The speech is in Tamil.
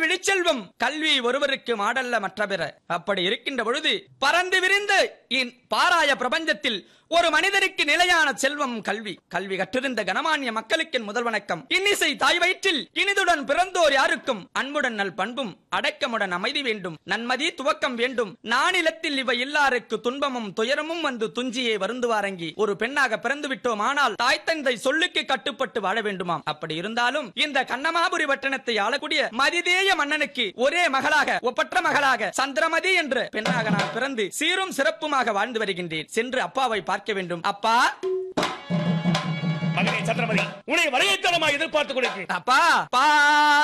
விழிச்செல்வம் கல்வி ஒருவருக்கு மாடல்ல மற்ற பிற அப்படி இருக்கின்ற பொழுது பறந்து விரிந்த இன் பாராய பிரபஞ்சத்தில் ஒரு மனிதருக்கு நிலையான செல்வம் கல்வி கல்வி கற்றிருந்த கனமானிய மக்களுக்கு என் முதல் வணக்கம் இன்னிசை தாய் வயிற்றில் இனிதுடன் பிறந்தோர் யாருக்கும் அன்புடன் நல் பண்பும் அடக்கமுடன் அமைதி வேண்டும் நன்மதி துவக்கம் வேண்டும் நானிலத்தில் இவை இல்லாருக்கு துன்பமும் துயரமும் வந்து துஞ்சியே வருந்துவாரங்கி ஒரு பெண்ணாக பிறந்து விட்டோம் ஆனால் தாய் தந்தை சொல்லுக்கு கட்டுப்பட்டு வாழ வேண்டுமாம் அப்படி இருந்தாலும் இந்த கண்ணமாபுரி பட்டணத்தை ஆளக்கூடிய மதிதேய மன்னனுக்கு ஒரே மகளாக ஒப்பற்ற மகளாக சந்திரமதி என்ற பெண்ணாக நான் பிறந்து சீரும் சிறப்புமாக வாழ்ந்து வருகின்றேன் சென்று அப்பாவை பார்க்க வேண்டும் அப்பா மகனே சந்திரமதி உன்னை வரையத்தனமாக எதிர்பார்த்துக் கொண்டிருக்கிறேன் அப்பா பா